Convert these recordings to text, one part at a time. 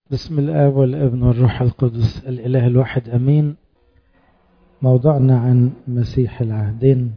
بسم الآب والابن والروح القدس الإله الواحد أمين موضوعنا عن مسيح العهدين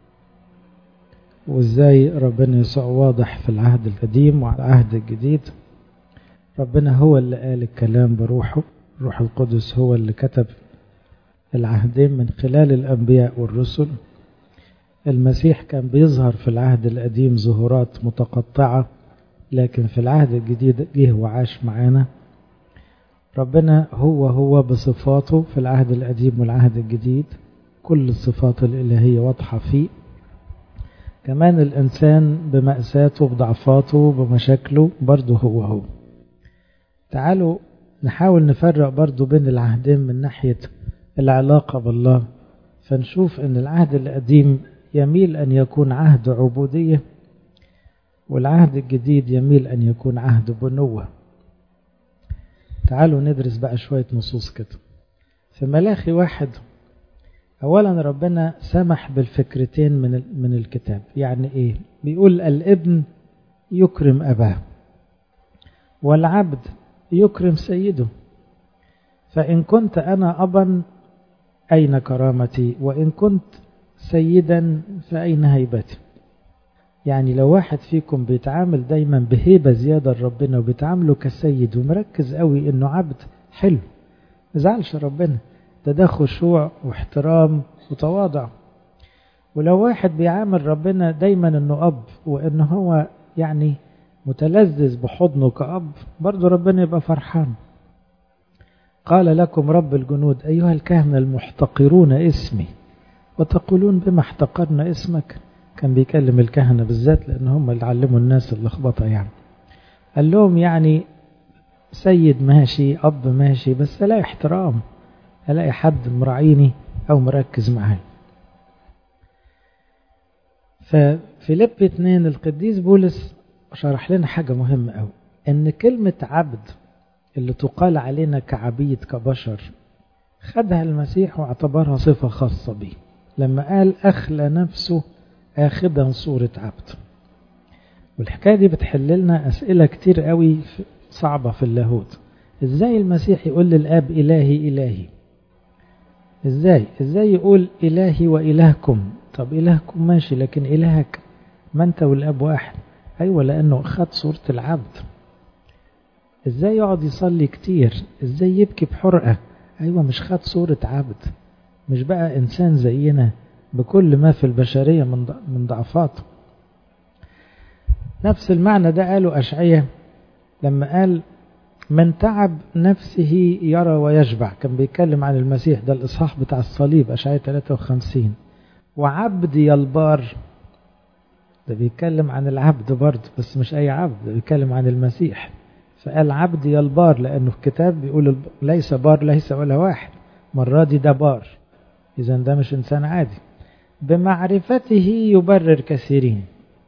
وإزاي ربنا يسوع واضح في العهد القديم والعهد الجديد ربنا هو اللي قال الكلام بروحه الروح القدس هو اللي كتب العهدين من خلال الأنبياء والرسل المسيح كان بيظهر في العهد القديم ظهورات متقطعة لكن في العهد الجديد جه وعاش معانا ربنا هو هو بصفاته في العهد القديم والعهد الجديد كل الصفات الإلهية واضحة فيه كمان الإنسان بمأساته بضعفاته بمشاكله برضه هو هو تعالوا نحاول نفرق برضه بين العهدين من ناحية العلاقة بالله فنشوف أن العهد القديم يميل أن يكون عهد عبودية والعهد الجديد يميل أن يكون عهد بنوة تعالوا ندرس بقى شوية نصوص كده في ملاخي واحد أولا ربنا سمح بالفكرتين من من الكتاب يعني إيه بيقول الابن يكرم أباه والعبد يكرم سيده فإن كنت أنا أبا أين كرامتي وإن كنت سيدا فأين هيبتي يعني لو واحد فيكم بيتعامل دايما بهيبة زيادة لربنا وبيتعامله كسيد ومركز قوي انه عبد حلو مزعلش ربنا ده ده خشوع واحترام وتواضع ولو واحد بيعامل ربنا دايما انه اب وانه هو يعني متلذذ بحضنه كأب برضه ربنا يبقى فرحان قال لكم رب الجنود أيها الكهنة المحتقرون اسمي وتقولون بما احتقرنا اسمك كان بيكلم الكهنة بالذات لأن هم اللي علموا الناس اللخبطة يعني قال لهم يعني سيد ماشي أب ماشي بس ألاقي احترام ألاقي حد مراعيني أو مركز معايا ففيليب اتنين القديس بولس شرح لنا حاجة مهمة أوي إن كلمة عبد اللي تقال علينا كعبيد كبشر خدها المسيح واعتبرها صفة خاصة به لما قال أخلى نفسه آخذا صورة عبد والحكاية دي بتحل لنا أسئلة كتير قوي صعبة في اللاهوت إزاي المسيح يقول للآب إلهي إلهي إزاي إزاي يقول إلهي وإلهكم طب إلهكم ماشي لكن إلهك ما أنت والآب واحد أيوة لأنه خد صورة العبد إزاي يقعد يصلي كتير إزاي يبكي بحرقة أيوة مش خد صورة عبد مش بقى إنسان زينا بكل ما في البشرية من من ضعفاته نفس المعنى ده قاله أشعية لما قال من تعب نفسه يرى ويشبع كان بيتكلم عن المسيح ده الإصحاح بتاع الصليب أشعية 53 وعبدي البار ده بيتكلم عن العبد برضه بس مش أي عبد ده بيتكلم عن المسيح فقال عبدي البار لأنه الكتاب بيقول ليس بار ليس ولا واحد مرة دي ده بار إذا ده مش إنسان عادي بمعرفته يبرر كثيرين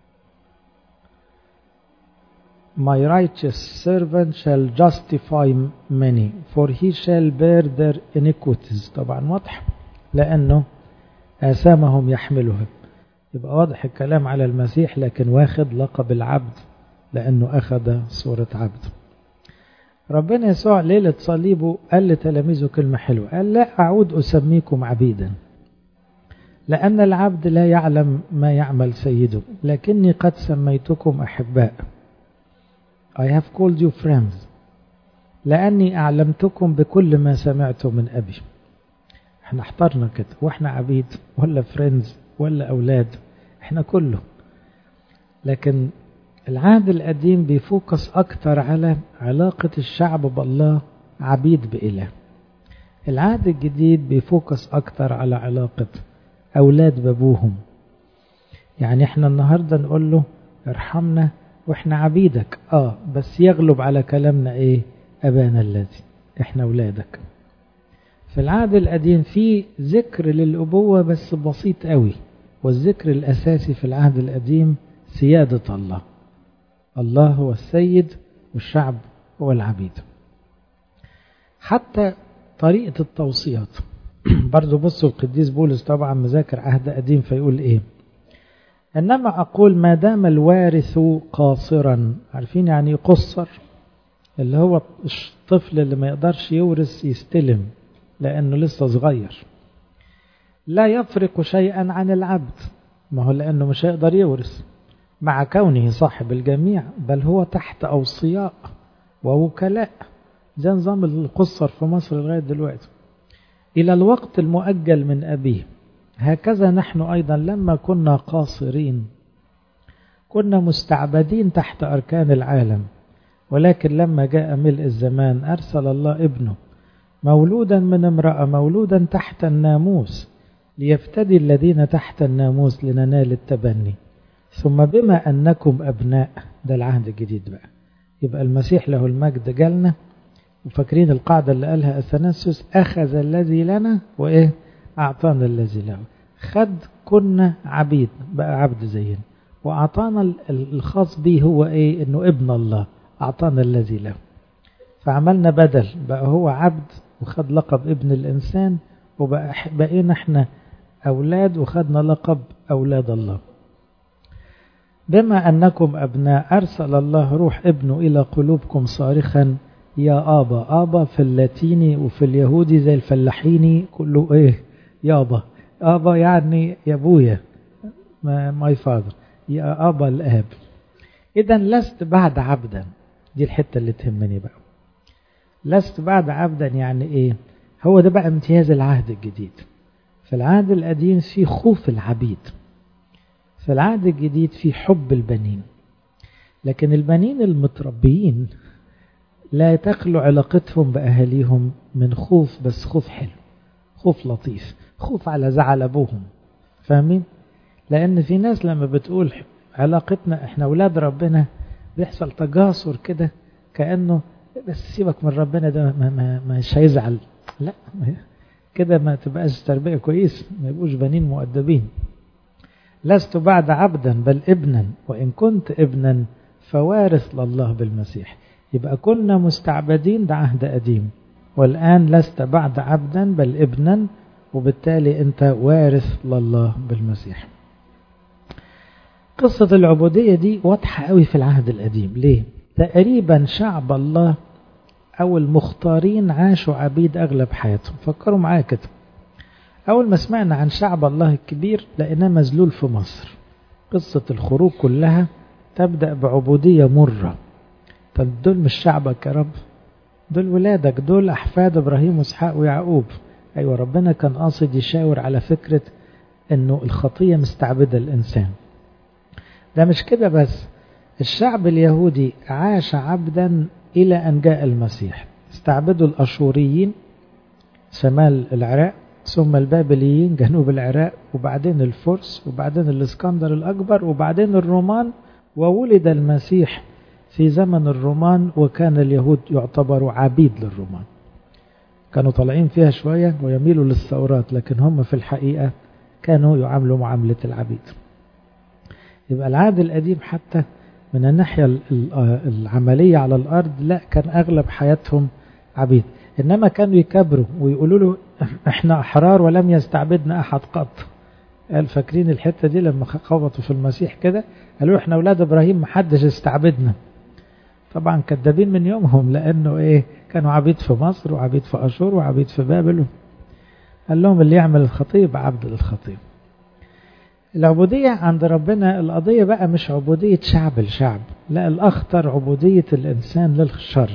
My righteous servant shall justify many for he shall bear their iniquities طبعا واضح لأنه آثامهم يحملها يبقى واضح الكلام على المسيح لكن واخد لقب العبد لأنه أخذ صورة عبد ربنا يسوع ليلة صليبه قال لتلاميذه كلمة حلوة قال لا أعود أسميكم عبيدا لأن العبد لا يعلم ما يعمل سيده لكني قد سميتكم أحباء I have called you friends لأني أعلمتكم بكل ما سمعت من أبي احنا احترنا كده واحنا عبيد ولا فريندز ولا أولاد احنا كله لكن العهد القديم بيفوكس أكتر على علاقة الشعب بالله عبيد بإله العهد الجديد بيفوكس أكتر على علاقة أولاد بابوهم يعني احنا النهاردة نقول له ارحمنا واحنا عبيدك اه بس يغلب على كلامنا ايه أبانا الذي احنا أولادك في العهد القديم في ذكر للأبوة بس بسيط قوي والذكر الأساسي في العهد القديم سيادة الله الله هو السيد والشعب هو العبيد حتى طريقة التوصيات برضو بصوا القديس بولس طبعا مذاكر عهد قديم فيقول ايه انما اقول ما دام الوارث قاصرا عارفين يعني قصر اللي هو الطفل اللي ما يقدرش يورث يستلم لأنه لسه صغير لا يفرق شيئا عن العبد ما هو لأنه مش هيقدر يورث مع كونه صاحب الجميع بل هو تحت أوصياء ووكلاء ده نظام القصر في مصر لغاية دلوقتي إلى الوقت المؤجل من أبيه هكذا نحن أيضا لما كنا قاصرين كنا مستعبدين تحت أركان العالم ولكن لما جاء ملء الزمان أرسل الله ابنه مولودا من امرأة مولودا تحت الناموس ليفتدي الذين تحت الناموس لننال التبني ثم بما أنكم أبناء ده العهد الجديد بقى يبقى المسيح له المجد جالنا وفاكرين القاعدة اللي قالها أثناسيوس أخذ الذي لنا وإيه أعطانا الذي له خد كنا عبيد بقى عبد زينا وأعطانا الخاص به هو إيه إنه ابن الله أعطانا الذي له فعملنا بدل بقى هو عبد وخد لقب ابن الإنسان وبقى بقينا احنا أولاد وخدنا لقب أولاد الله بما أنكم أبناء أرسل الله روح ابنه إلى قلوبكم صارخا يا آبا آبا في اللاتيني وفي اليهودي زي الفلاحيني كله إيه يابا آبا يعني يا أبويا ماي فاذر يا آبا الآب إذا لست بعد عبدا دي الحتة اللي تهمني بقى لست بعد عبدا يعني إيه هو ده بقى امتياز العهد الجديد في العهد القديم في خوف العبيد في العهد الجديد في حب البنين لكن البنين المتربيين لا تخلو علاقتهم بأهاليهم من خوف بس خوف حلو خوف لطيف خوف على زعل أبوهم فاهمين؟ لأن في ناس لما بتقول علاقتنا احنا أولاد ربنا بيحصل تجاسر كده كأنه بس سيبك من ربنا ده ما, ما, مش هيزعل لا كده ما تبقاش تربية كويس ما يبقوش بنين مؤدبين لست بعد عبدا بل ابنا وإن كنت ابنا فوارث لله بالمسيح يبقى كنا مستعبدين ده عهد قديم والآن لست بعد عبدا بل ابنا وبالتالي أنت وارث لله بالمسيح قصة العبودية دي واضحة قوي في العهد القديم ليه؟ تقريبا شعب الله أو المختارين عاشوا عبيد أغلب حياتهم فكروا معايا كده أول ما سمعنا عن شعب الله الكبير لقيناه مذلول في مصر قصة الخروج كلها تبدأ بعبودية مرة طب دول مش شعبك يا رب دول ولادك دول أحفاد إبراهيم وإسحاق ويعقوب أيوة ربنا كان قاصد يشاور على فكرة أنه الخطية مستعبدة الإنسان ده مش كده بس الشعب اليهودي عاش عبدا إلى أن جاء المسيح استعبدوا الأشوريين شمال العراق ثم البابليين جنوب العراق وبعدين الفرس وبعدين الاسكندر الأكبر وبعدين الرومان وولد المسيح في زمن الرومان وكان اليهود يعتبروا عبيد للرومان كانوا طالعين فيها شوية ويميلوا للثورات لكن هم في الحقيقة كانوا يعاملوا معاملة العبيد يبقى العهد القديم حتى من الناحية العملية على الأرض لا كان أغلب حياتهم عبيد إنما كانوا يكبروا ويقولوا له إحنا أحرار ولم يستعبدنا أحد قط قال فاكرين الحتة دي لما خبطوا في المسيح كده قالوا إحنا أولاد إبراهيم محدش استعبدنا طبعا كذابين من يومهم لأنه إيه كانوا عبيد في مصر وعبيد في أشور وعبيد في بابل قال لهم اللي يعمل الخطية يبقى عبد للخطية العبودية عند ربنا القضية بقى مش عبودية شعب لشعب لا الأخطر عبودية الإنسان للشر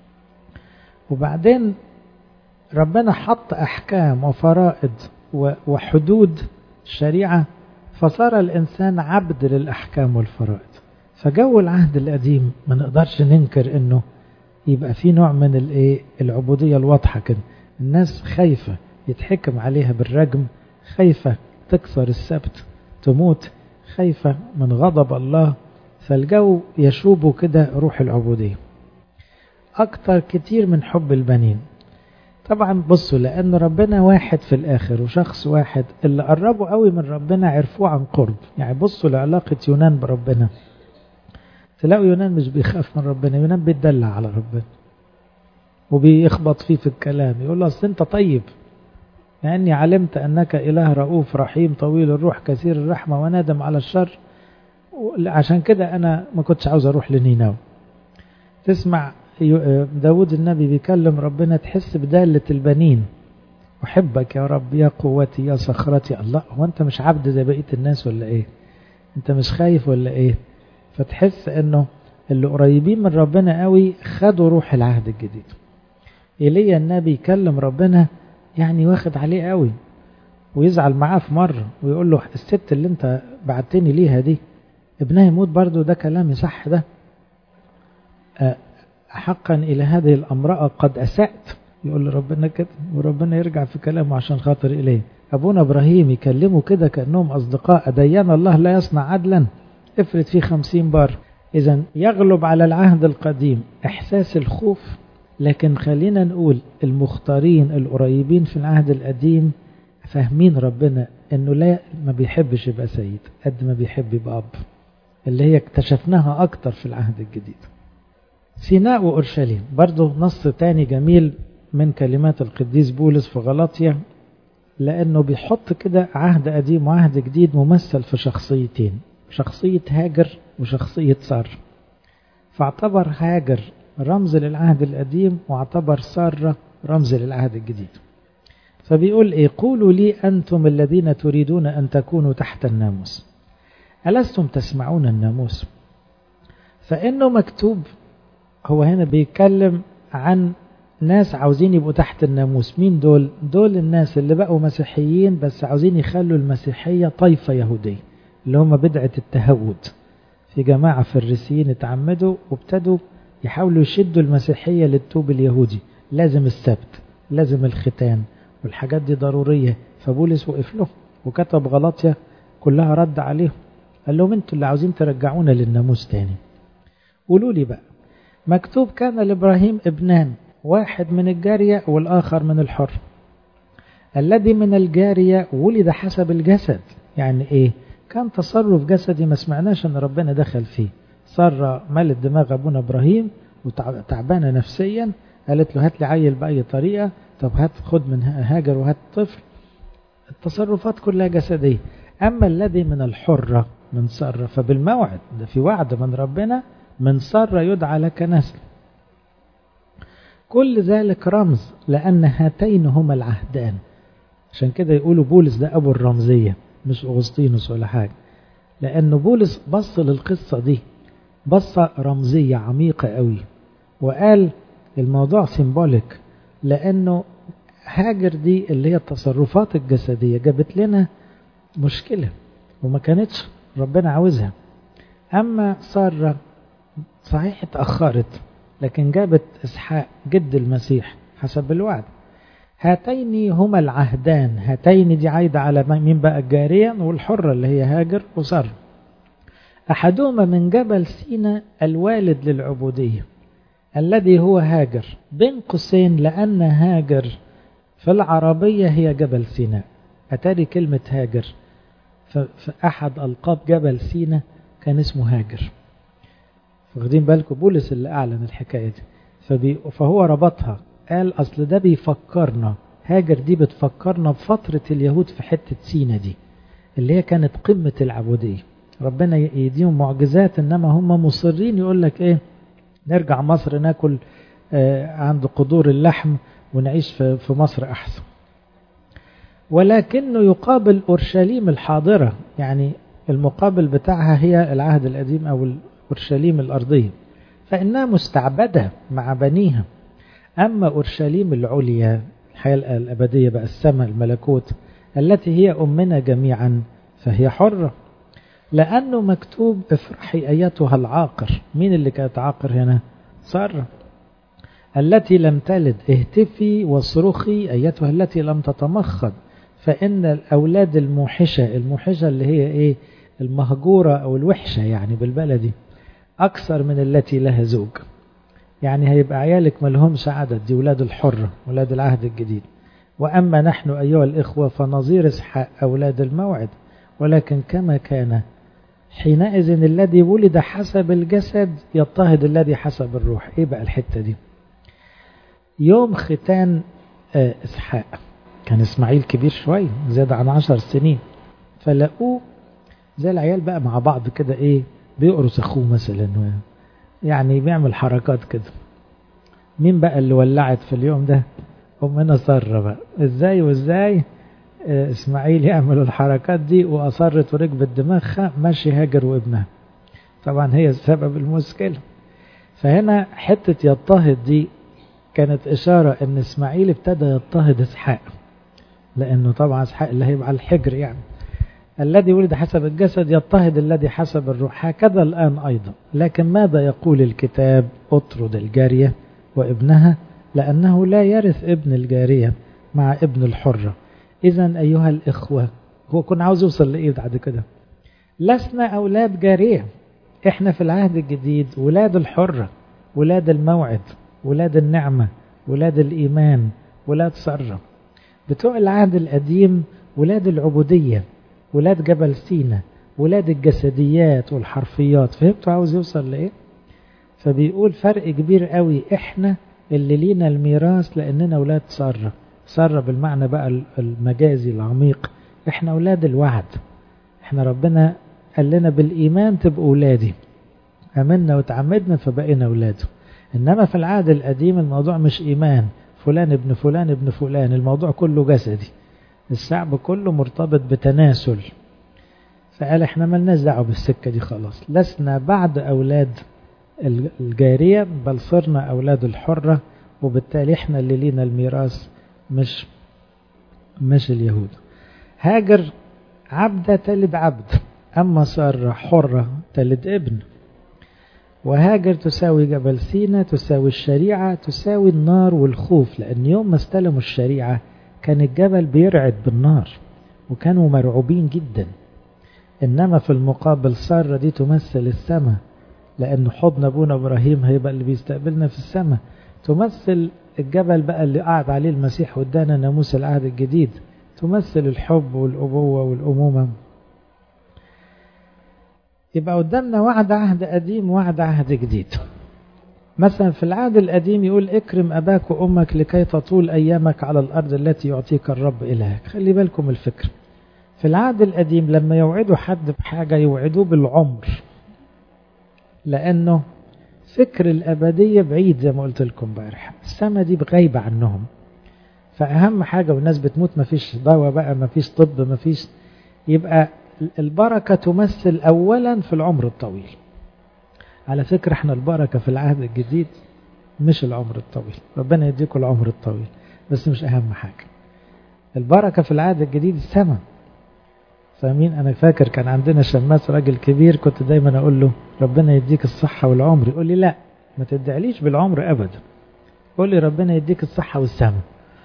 وبعدين ربنا حط أحكام وفرائض وحدود الشريعة فصار الإنسان عبد للأحكام والفرائض فجو العهد القديم ما نقدرش ننكر إنه يبقى في نوع من الايه العبودية الواضحة كده الناس خايفة يتحكم عليها بالرجم خايفة تكسر السبت تموت خايفة من غضب الله فالجو يشوب كده روح العبودية أكتر كتير من حب البنين طبعا بصوا لأن ربنا واحد في الآخر وشخص واحد اللي قربوا قوي من ربنا عرفوه عن قرب يعني بصوا لعلاقة يونان بربنا تلاقوا يونان مش بيخاف من ربنا يونان بيتدلع على ربنا وبيخبط فيه في الكلام يقول له أصل أنت طيب لأني علمت أنك إله رؤوف رحيم طويل الروح كثير الرحمة ونادم على الشر عشان كده أنا ما كنتش عاوز أروح لنينوى تسمع داود النبي بيكلم ربنا تحس بدالة البنين أحبك يا رب يا قوتي يا صخرتي الله هو أنت مش عبد زي بقية الناس ولا إيه أنت مش خايف ولا إيه فتحس أنه اللي قريبين من ربنا قوي خدوا روح العهد الجديد إيليا النبي يكلم ربنا يعني واخد عليه قوي ويزعل معاه في مرة ويقول له الست اللي انت بعتني ليها دي ابنها يموت برضو ده كلامي صح ده حقا إلى هذه الأمرأة قد أسأت يقول لربنا كده وربنا يرجع في كلامه عشان خاطر إليه أبونا إبراهيم يكلمه كده كأنهم أصدقاء أديان الله لا يصنع عدلا افرد فيه خمسين بار إذا يغلب على العهد القديم إحساس الخوف لكن خلينا نقول المختارين القريبين في العهد القديم فاهمين ربنا انه لا ما بيحبش يبقى سيد قد ما بيحب يبقى اب اللي هي اكتشفناها اكتر في العهد الجديد سيناء وأورشليم برضو نص تاني جميل من كلمات القديس بولس في غلطية لأنه بيحط كده عهد قديم وعهد جديد ممثل في شخصيتين شخصية هاجر وشخصية سار فاعتبر هاجر رمز للعهد القديم واعتبر سارة رمز للعهد الجديد فبيقول ايه قولوا لي أنتم الذين تريدون أن تكونوا تحت الناموس ألستم تسمعون الناموس فإنه مكتوب هو هنا بيتكلم عن ناس عاوزين يبقوا تحت الناموس مين دول دول الناس اللي بقوا مسيحيين بس عاوزين يخلوا المسيحية طائفة يهودية اللي هم بدعة التهود في جماعة فريسيين اتعمدوا وابتدوا يحاولوا يشدوا المسيحية للتوب اليهودي لازم السبت لازم الختان والحاجات دي ضرورية فبولس وقف له وكتب غلطية كلها رد عليهم قال لهم انتوا اللي عاوزين ترجعونا للناموس تاني قولوا لي بقى مكتوب كان لإبراهيم ابنان واحد من الجارية والآخر من الحر الذي من الجارية ولد حسب الجسد يعني ايه كان تصرف جسدي ما سمعناش ان ربنا دخل فيه صار مال دماغ ابونا ابراهيم وتعبانه نفسيا قالت له هات لي عيل باي طريقه طب هات خد من هاجر وهات طفل التصرفات كلها جسديه اما الذي من الحره من ساره فبالموعد ده في وعد من ربنا من ساره يدعى لك نسل كل ذلك رمز لان هاتين هما العهدان عشان كده يقولوا بولس ده ابو الرمزيه مش اغسطينوس ولا حاجه لأن بولس بص للقصة دي بصة رمزية عميقة قوي وقال الموضوع سيمبوليك لأنه هاجر دي اللي هي التصرفات الجسدية جابت لنا مشكلة وما كانتش ربنا عاوزها أما سارة صحيح اتأخرت لكن جابت إسحاق جد المسيح حسب الوعد هاتين هما العهدان هاتين دي عايدة على مين بقى الجارية والحرة اللي هي هاجر وسر أحدهما من جبل سينا الوالد للعبودية الذي هو هاجر بين قوسين لأن هاجر في العربية هي جبل سيناء أتاري كلمة هاجر في أحد ألقاب جبل سينا كان اسمه هاجر واخدين بالكم بولس اللي أعلن الحكاية دي فبي فهو ربطها قال أصل ده بيفكرنا هاجر دي بتفكرنا بفترة اليهود في حتة سينا دي اللي هي كانت قمة العبودية ربنا يديهم معجزات إنما هم مصرين يقول لك إيه نرجع مصر ناكل آه عند قدور اللحم ونعيش في, في مصر أحسن ولكنه يقابل أورشليم الحاضرة يعني المقابل بتاعها هي العهد القديم أو أورشليم الأرضية فإنها مستعبدة مع بنيها أما أورشليم العليا الحياة الأبدية بقى السماء الملكوت التي هي أمنا جميعا فهي حرة لأنه مكتوب افرحي أيتها العاقر مين اللي كانت عاقر هنا سارة التي لم تلد اهتفي واصرخي أيتها التي لم تتمخض فإن الأولاد الموحشة الموحشة اللي هي إيه المهجورة أو الوحشة يعني بالبلدي أكثر من التي لها زوج يعني هيبقى عيالك ملهمش عدد دي ولاد الحرة ولاد العهد الجديد وأما نحن أيها الإخوة فنظير إسحاق أولاد الموعد ولكن كما كان حينئذ الذي ولد حسب الجسد يضطهد الذي حسب الروح إيه بقى الحتة دي يوم ختان إسحاق كان إسماعيل كبير شوية زاد عن عشر سنين فلقوه زي العيال بقى مع بعض كده إيه بيقرص أخوه مثلا يعني بيعمل حركات كده مين بقى اللي ولعت في اليوم ده أمنا سارة بقى إزاي وإزاي إسماعيل يعمل الحركات دي وأصرت وركبت دماغها ماشي هاجر وابنها طبعا هي سبب المشكلة فهنا حتة يضطهد دي كانت إشارة إن إسماعيل ابتدى يضطهد إسحاق لأنه طبعا إسحاق اللي هيبقى الحجر يعني الذي ولد حسب الجسد يضطهد الذي حسب الروح هكذا الآن أيضا لكن ماذا يقول الكتاب اطرد الجارية وابنها لأنه لا يرث ابن الجارية مع ابن الحرة إذا أيها الإخوة هو كنا عاوز يوصل لإيه بعد كده لسنا أولاد جارية إحنا في العهد الجديد ولاد الحرة ولاد الموعد ولاد النعمة ولاد الإيمان ولاد سرة بتوع العهد القديم ولاد العبودية ولاد جبل سينا ولاد الجسديات والحرفيات فهمتوا عاوز يوصل لإيه فبيقول فرق كبير قوي إحنا اللي لينا الميراث لأننا ولاد سرة سرة بالمعنى بقى المجازي العميق إحنا أولاد الوعد إحنا ربنا قال لنا بالإيمان تبقوا أولادي أمنا وتعمدنا فبقينا أولاده إنما في العهد القديم الموضوع مش إيمان فلان ابن فلان ابن فلان الموضوع كله جسدي الشعب كله مرتبط بتناسل فقال احنا ملناش دعوه بالسكه دي خلاص لسنا بعد اولاد الجاريه بل صرنا اولاد الحره وبالتالي احنا اللي لينا الميراث مش مش اليهود هاجر عبدة تلد عبد أما سارة حرة تلد ابن وهاجر تساوي جبل سينا تساوي الشريعة تساوي النار والخوف لأن يوم ما استلموا الشريعة كان الجبل بيرعد بالنار وكانوا مرعوبين جدا إنما في المقابل سارة دي تمثل السماء لأن حضن أبونا إبراهيم هيبقى اللي بيستقبلنا في السماء تمثل الجبل بقى اللي قعد عليه المسيح ودانا ناموس العهد الجديد تمثل الحب والأبوة والأمومة يبقى قدامنا وعد عهد قديم وعد عهد جديد مثلا في العهد القديم يقول اكرم أباك وأمك لكي تطول أيامك على الأرض التي يعطيك الرب إلهك خلي بالكم الفكر في العهد القديم لما يوعدوا حد بحاجة يوعدوه بالعمر لأنه فكر الأبدية بعيد زي ما قلت لكم امبارح السما دي غايبة عنهم فأهم حاجة والناس بتموت مفيش دواء بقى مفيش طب مفيش يبقى البركة تمثل أولا في العمر الطويل على فكرة احنا البركة في العهد الجديد مش العمر الطويل ربنا يديكم العمر الطويل بس مش أهم حاجة البركة في العهد الجديد السماء فاهمين أنا فاكر كان عندنا شماس راجل كبير كنت دايما أقول له ربنا يديك الصحة والعمر يقول لي لا ما تدعليش بالعمر أبدا قول لي ربنا يديك الصحة والسماء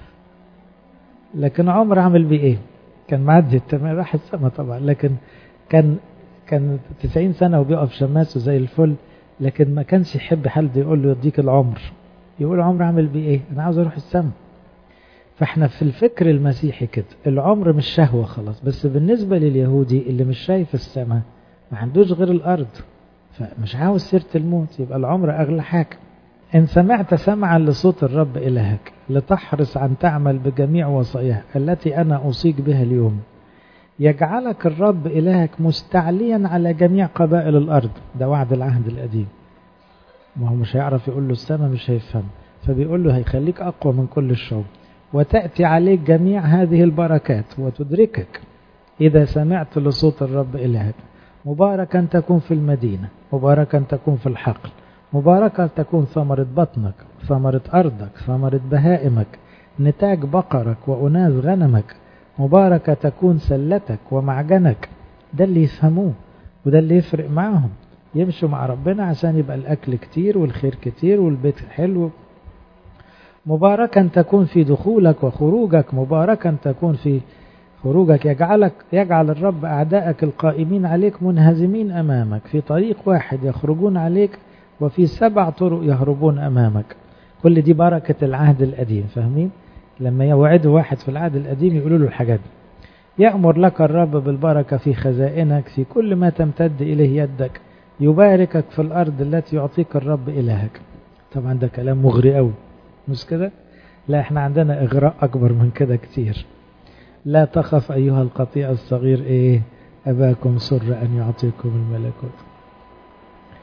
لكن عمر عمل بيه ايه كان معدي التمام راح السما طبعا لكن كان كان 90 سنة وبيقف شماس وزي الفل لكن ما كانش يحب حد يقول له يديك العمر يقول عمر عامل بيه ايه انا عاوز اروح السما فاحنا في الفكر المسيحي كده العمر مش شهوة خلاص بس بالنسبة لليهودي اللي مش شايف السما ما عندوش غير الارض فمش عاوز سيرة الموت يبقى العمر اغلى حاجة إن سمعت سمعا لصوت الرب إلهك لتحرص عن تعمل بجميع وصاياه التي أنا أوصيك بها اليوم يجعلك الرب إلهك مستعليا على جميع قبائل الأرض ده وعد العهد القديم ما هو مش هيعرف يقول له السماء مش هيفهم فبيقول له هيخليك أقوى من كل الشعوب وتأتي عليك جميع هذه البركات وتدركك إذا سمعت لصوت الرب إلهك مباركا تكون في المدينة مباركا تكون في الحقل مباركة تكون ثمرة بطنك ثمرة أرضك ثمرة بهائمك نتاج بقرك وأناث غنمك مباركة تكون سلتك ومعجنك ده اللي يفهموه وده اللي يفرق معهم يمشوا مع ربنا عشان يبقى الأكل كتير والخير كتير والبيت حلو مباركا تكون في دخولك وخروجك مباركا تكون في خروجك يجعلك يجعل الرب أعدائك القائمين عليك منهزمين أمامك في طريق واحد يخرجون عليك وفي سبع طرق يهربون أمامك كل دي بركة العهد القديم فاهمين لما يوعدوا واحد في العهد القديم يقولوا له الحاجات دي يأمر لك الرب بالبركة في خزائنك في كل ما تمتد إليه يدك يباركك في الأرض التي يعطيك الرب إلهك طبعا ده كلام مغري قوي مش كده لا احنا عندنا إغراء أكبر من كده كتير لا تخف أيها القطيع الصغير إيه أباكم سر أن يعطيكم الملكوت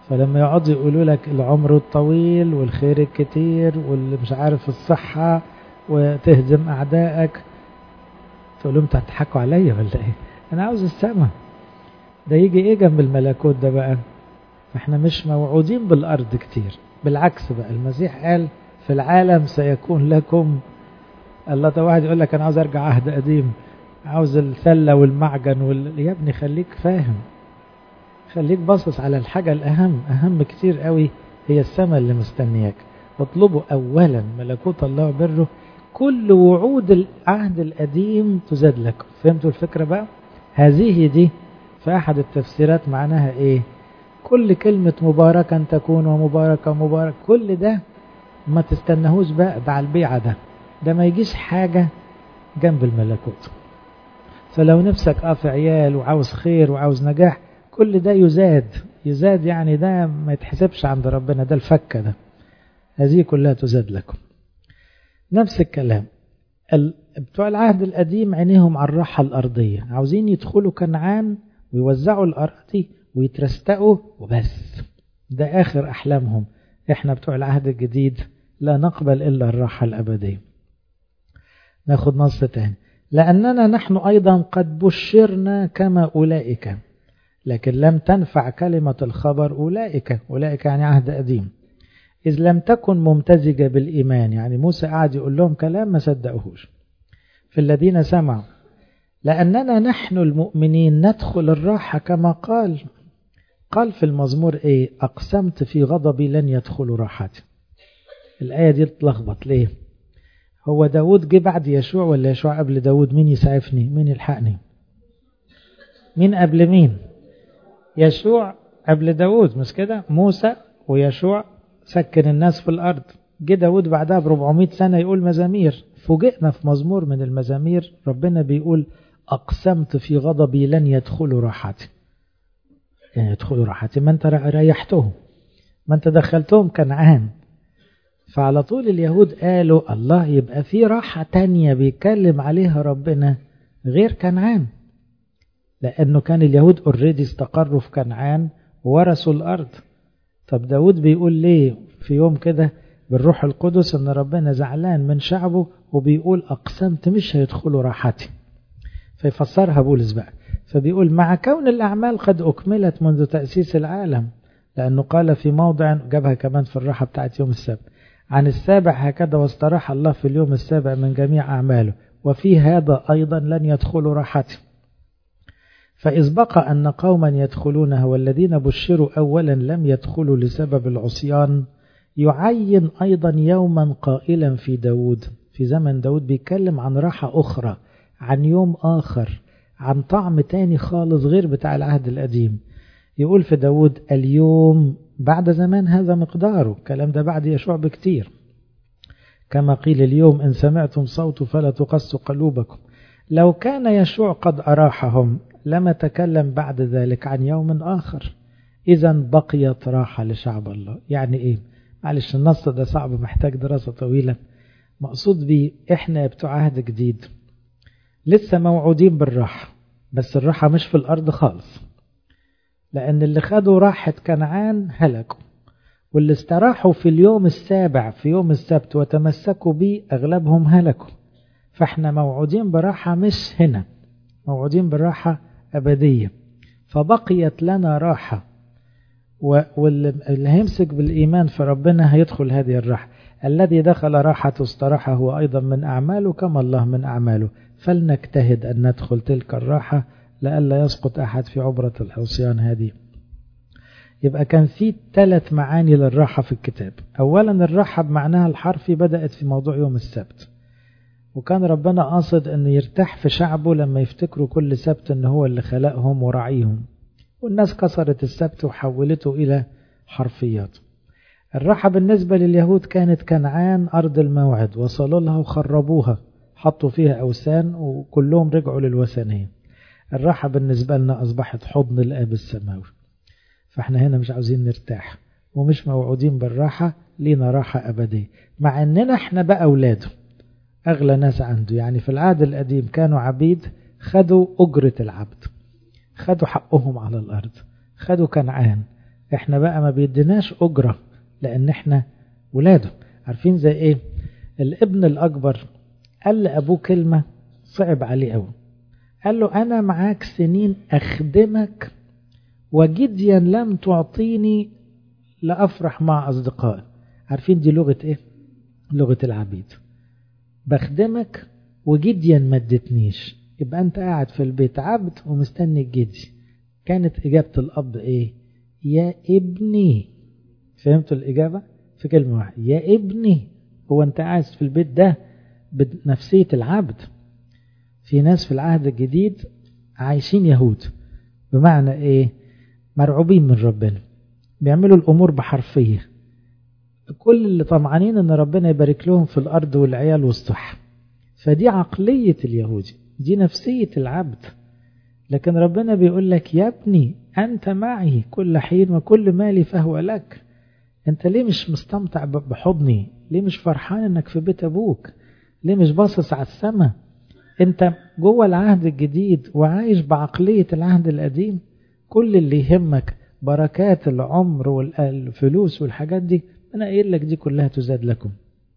فلما يقعدوا يقولوا لك العمر الطويل والخير الكتير واللي مش عارف الصحة وتهزم أعدائك تقول لهم تضحكوا عليا ولا إيه أنا عاوز السماء ده يجي إيه جنب الملكوت ده بقى فإحنا مش موعودين بالأرض كتير بالعكس بقى المسيح قال في العالم سيكون لكم الله ده واحد يقول لك أنا عاوز أرجع عهد قديم عاوز السلة والمعجن وال... يا ابني خليك فاهم خليك باصص على الحاجة الأهم أهم كتير قوي هي السماء اللي مستنياك اطلبوا أولا ملكوت الله وبره كل وعود العهد القديم تزاد لكم فهمتوا الفكرة بقى هذه دي في أحد التفسيرات معناها إيه كل كلمة مباركا تكون ومباركة مبارك كل ده ما تستنهوش بقى ده على البيعة ده ده ما يجيش حاجة جنب الملكوت فلو نفسك اه في عيال وعاوز خير وعاوز نجاح كل ده يزاد يزاد يعني ده ما يتحسبش عند ربنا ده الفكة ده هذه كلها تزاد لكم نفس الكلام بتوع العهد القديم عينيهم على الراحة الأرضية عاوزين يدخلوا كنعان ويوزعوا الأراضي ويترستقوا وبس ده آخر أحلامهم إحنا بتوع العهد الجديد لا نقبل إلا الراحة الأبدية ناخد نص تاني لأننا نحن أيضا قد بشرنا كما أولئك لكن لم تنفع كلمة الخبر أولئك أولئك يعني عهد قديم إذ لم تكن ممتزجة بالإيمان يعني موسى قاعد يقول لهم كلام ما صدقوهوش في الذين سمعوا لأننا نحن المؤمنين ندخل الراحة كما قال قال في المزمور إيه أقسمت في غضبي لن يدخلوا راحتي الآية دي تلخبط ليه هو داود جه بعد يشوع ولا يشوع قبل داود مين يسعفني مين يلحقني مين قبل مين يشوع قبل داود مش كده موسى ويشوع سكن الناس في الأرض جه داود بعدها ب 400 سنة يقول مزامير فوجئنا في مزمور من المزامير ربنا بيقول أقسمت في غضبي لن يدخلوا راحتي يعني يدخلوا راحتي ما أنت ريحتهم ما أنت دخلتهم كنعان فعلى طول اليهود قالوا الله يبقى في راحة تانية بيتكلم عليها ربنا غير كنعان لأنه كان اليهود اوريدي استقروا في كنعان وورثوا الأرض طب داود بيقول ليه في يوم كده بالروح القدس ان ربنا زعلان من شعبه وبيقول اقسمت مش هيدخلوا راحتي فيفسرها بولس بقى فبيقول مع كون الاعمال قد اكملت منذ تاسيس العالم لانه قال في موضع جابها كمان في الراحه بتاعت يوم السبت عن السابع هكذا واستراح الله في اليوم السابع من جميع اعماله وفي هذا ايضا لن يدخلوا راحتي فإذ بقى أن قوما يدخلونها والذين بشروا أولا لم يدخلوا لسبب العصيان يعين أيضا يوما قائلا في داود في زمن داود بيتكلم عن راحة أخرى عن يوم آخر عن طعم تاني خالص غير بتاع العهد القديم يقول في داود اليوم بعد زمان هذا مقداره الكلام ده بعد يشوع بكتير كما قيل اليوم إن سمعتم صوته فلا تقصوا قلوبكم لو كان يشوع قد أراحهم لما تكلم بعد ذلك عن يوم آخر إذا بقيت راحة لشعب الله يعني إيه معلش النص ده صعب محتاج دراسة طويلة مقصود بيه إحنا بتوع عهد جديد لسه موعودين بالراحة بس الراحة مش في الأرض خالص لأن اللي خدوا راحة كنعان هلكوا واللي استراحوا في اليوم السابع في يوم السبت وتمسكوا بيه أغلبهم هلكوا فإحنا موعودين براحة مش هنا موعودين براحة أبدية فبقيت لنا راحة واللي هيمسك بالإيمان في ربنا هيدخل هذه الراحة الذي دخل راحة استراحة هو أيضا من أعماله كما الله من أعماله فلنجتهد أن ندخل تلك الراحة لئلا يسقط أحد في عبرة العصيان هذه يبقى كان في ثلاث معاني للراحة في الكتاب أولا الراحة بمعناها الحرفي بدأت في موضوع يوم السبت وكان ربنا قاصد أنه يرتاح في شعبه لما يفتكروا كل سبت أنه هو اللي خلقهم وراعيهم والناس كسرت السبت وحولته إلى حرفيات الراحة بالنسبة لليهود كانت كنعان أرض الموعد وصلوا لها وخربوها حطوا فيها أوثان وكلهم رجعوا للوثنية الراحة بالنسبة لنا أصبحت حضن الآب السماوي فاحنا هنا مش عاوزين نرتاح ومش موعودين بالراحة لينا راحة أبدية مع أننا احنا بقى أولاده أغلى ناس عنده يعني في العهد القديم كانوا عبيد خدوا أجرة العبد خدوا حقهم على الأرض خدوا كنعان احنا بقى ما بيديناش أجرة لأن احنا ولاده عارفين زي ايه الابن الأكبر قال لأبوه كلمة صعب عليه قوي قال له أنا معاك سنين أخدمك وجديا لم تعطيني لأفرح مع أصدقائي عارفين دي لغة إيه؟ لغة العبيد بخدمك وجديا ما ادتنيش يبقى أنت قاعد في البيت عبد ومستني الجدي كانت إجابة الأب إيه؟ يا ابني فهمتوا الإجابة؟ في كلمة واحدة يا ابني هو أنت قاعد في البيت ده بنفسية العبد في ناس في العهد الجديد عايشين يهود بمعنى إيه؟ مرعوبين من ربنا بيعملوا الأمور بحرفية كل اللي طمعانين ان ربنا يبارك لهم في الأرض والعيال والصحة فدي عقلية اليهودي دي نفسية العبد لكن ربنا بيقول لك يا ابني أنت معي كل حين وكل مالي فهو لك أنت ليه مش مستمتع بحضني ليه مش فرحان أنك في بيت أبوك ليه مش باصص على السماء أنت جوه العهد الجديد وعايش بعقلية العهد القديم كل اللي يهمك بركات العمر والفلوس والحاجات دي أنا قايل لك دي كلها تزاد لكم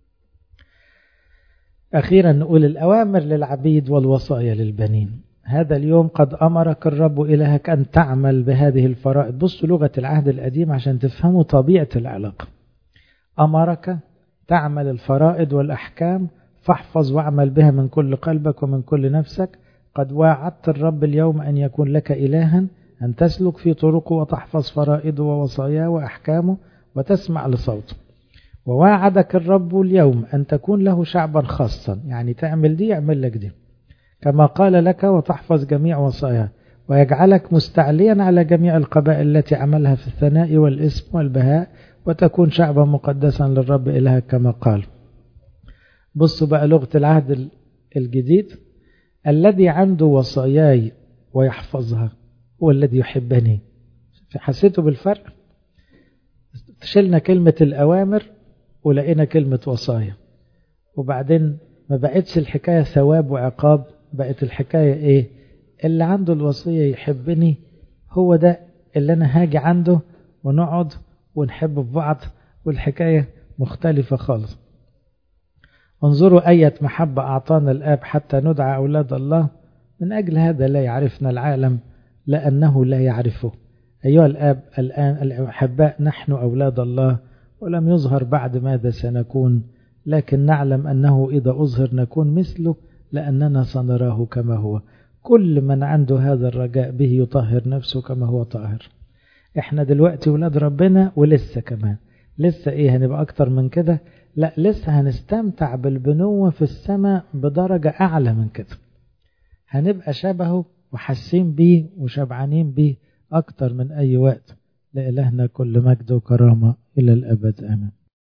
أخيرا نقول الأوامر للعبيد والوصايا للبنين هذا اليوم قد أمرك الرب إلهك أن تعمل بهذه الفرائض بصوا لغة العهد القديم عشان تفهموا طبيعة العلاقة أمرك تعمل الفرائض والأحكام فاحفظ واعمل بها من كل قلبك ومن كل نفسك قد واعدت الرب اليوم أن يكون لك إلها أن تسلك في طرقه وتحفظ فرائضه ووصاياه وأحكامه وتسمع لصوته وواعدك الرب اليوم أن تكون له شعبا خاصا يعني تعمل دي يعمل لك دي كما قال لك وتحفظ جميع وصاياه ويجعلك مستعليا على جميع القبائل التي عملها في الثناء والاسم والبهاء وتكون شعبا مقدسا للرب إلهك كما قال بصوا بقى لغة العهد الجديد الذي عنده وصاياي ويحفظها هو الذي يحبني حسيتوا بالفرق شلنا كلمة الأوامر ولقينا كلمة وصايا وبعدين ما بقتش الحكاية ثواب وعقاب بقت الحكاية إيه اللي عنده الوصية يحبني هو ده اللي أنا هاجي عنده ونقعد ونحب في بعض والحكاية مختلفة خالص انظروا أية محبة أعطانا الآب حتى ندعى أولاد الله من أجل هذا لا يعرفنا العالم لأنه لا يعرفه أيها الآب الآن الأحباء نحن أولاد الله ولم يظهر بعد ماذا سنكون لكن نعلم أنه إذا أظهر نكون مثله لأننا سنراه كما هو كل من عنده هذا الرجاء به يطهر نفسه كما هو طاهر احنا دلوقتي ولاد ربنا ولسه كمان لسه ايه هنبقى اكتر من كده لا لسه هنستمتع بالبنوة في السماء بدرجة اعلى من كده هنبقى شبهه وحاسين بيه وشبعانين بيه اكتر من اي وقت لإلهنا كل مجد وكرامة الى الابد امين